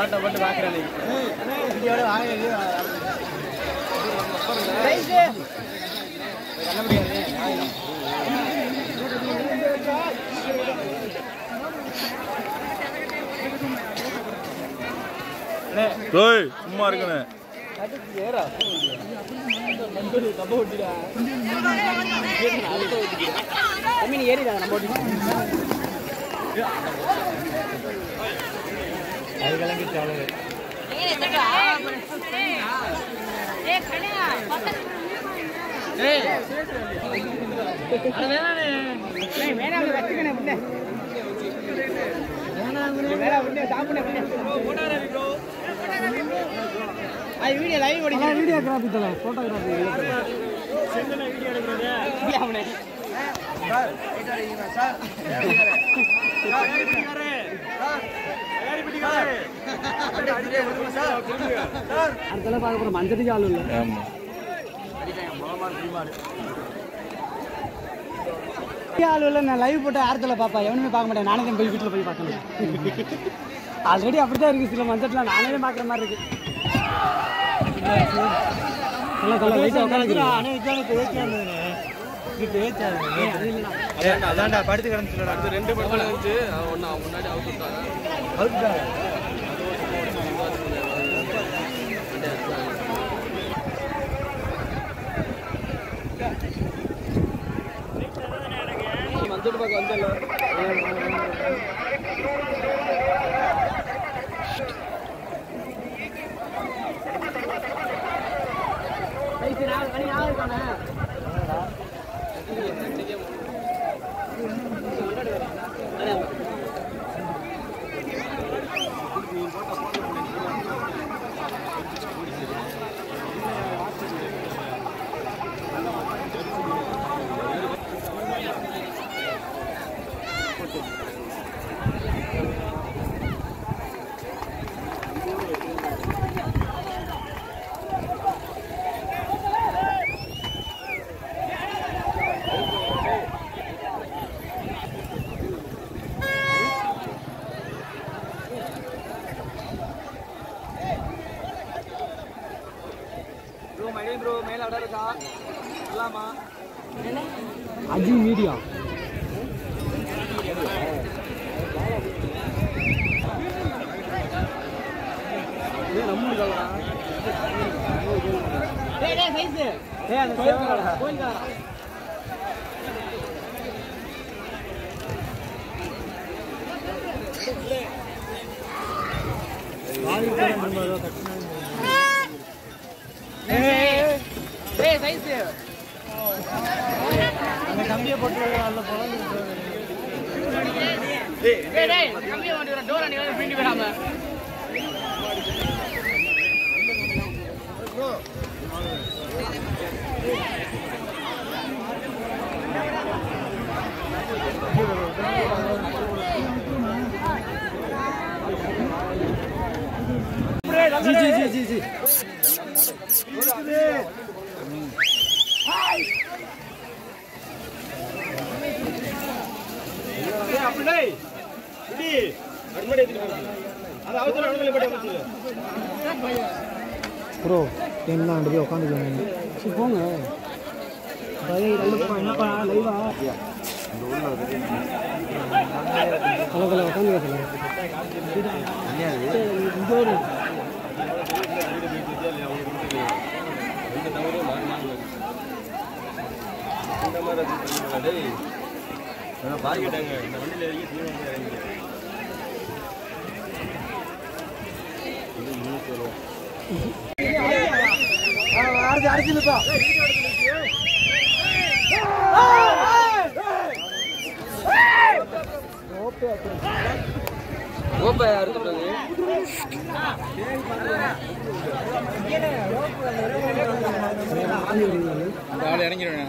auto போட்டு பார்க்குறேன் வீடியோட வாங்க ஏய் சும்மா இருக்கணே ஏறிடா நம்ம ஓட்டி அது கிளம்பிட்டு அவ்வளவு வீடியோ லைவ் ஓடிங்க வீடியோகிராஃபி தல போட்டோகிராஃபி அவனே அடுத்தல பார்க்க போற மஞ்சள் ஆளு இல்ல ஆமா ஆளு இல்ல நான் லைவ் போட்டு ஆரத்துல பாப்பா எவனுமே பார்க்க மாட்டேன் நானே தான் போய் வீட்டுல போய் பார்க்கணும் ஆல்ரெடி அப்படிதான் இருக்கு சில மஞ்சள்லாம் நானே தான் பார்க்குற மாதிரி இருக்கு சொல்ல சொல்ல லைட்டா அதான்டா படுத்து கிடந்துச்சுடா ரெண்டு படத்துல இருந்துச்சு ஒன்னு முன்னாடி அவுத்துட்டாங்க வந்துட்டு பக்கம் வந்தல ப்ரோ மைடே ப்ரோ மேல அட இருக்கா இல்லாமா அஜி மீடியா அந்த கம்பியை போட்டு நல்ல ஜி ஜி ஜி ஜி ஜி ப்ரோ என்ன ரெண்டு பேர் உட்காந்துக்கோங்க சரி போங்க பையன் ரெண்டு பக்கம் என்னப்பா லைவா கல கல உட்காந்து இங்கே ஒரு பாருக்கிட்டாங்க இந்த வண்டியில இறங்கி தீவிரம் வந்து இறங்கி அடுத்து அடிச்சுப்பா ஓப்ப அறுத்துட்டாங்க அந்த ஆள் இறங்கிடுவேன்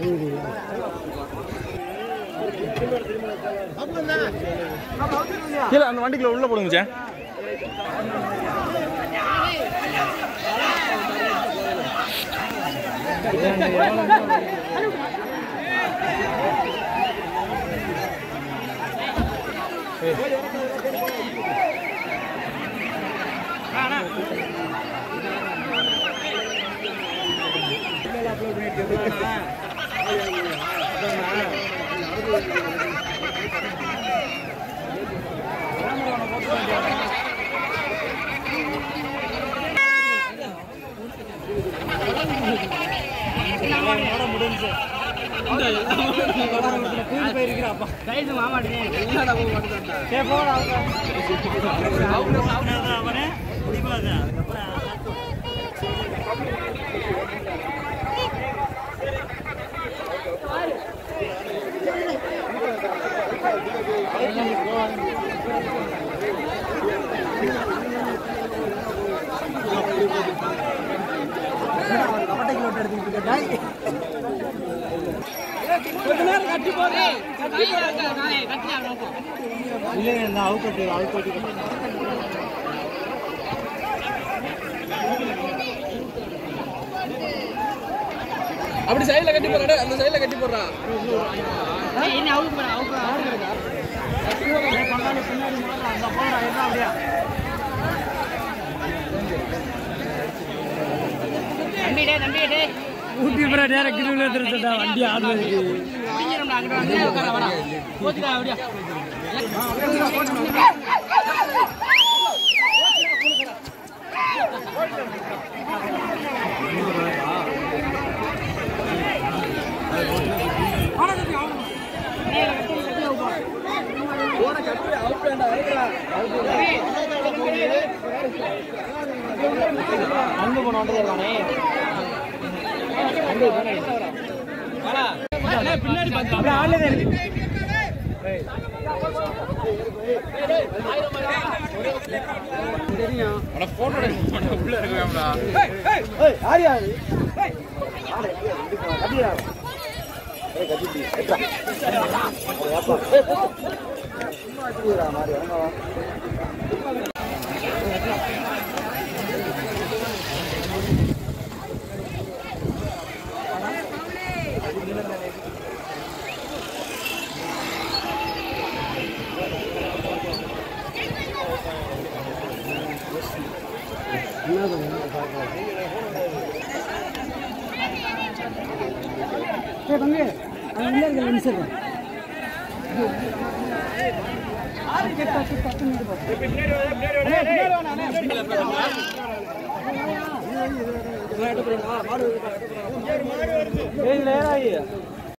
கீழே அந்த வண்டிக்குள்ள உள்ள போடுங்க சார் அப்படி சைடுல கட்டி போடுறா டேய், அந்த சைடுல கட்டி போடுறா ஊட்டி அப்புறம் டேரக்ட் கிலோவில் எடுத்துட்டா வண்டி ஆடுறதுக்கு அங்கே போன வந்தது இருக்கானே பின்னாடி அப்படியே ஆடலே இருக்கு தெரியும் உள்ள இருக்காம்டா ஏய் யார் யாரு கட்டியா ஏய் தம்பி அங்க உள்ள இருக்க லென்ஸ் இருக்கு ஏய்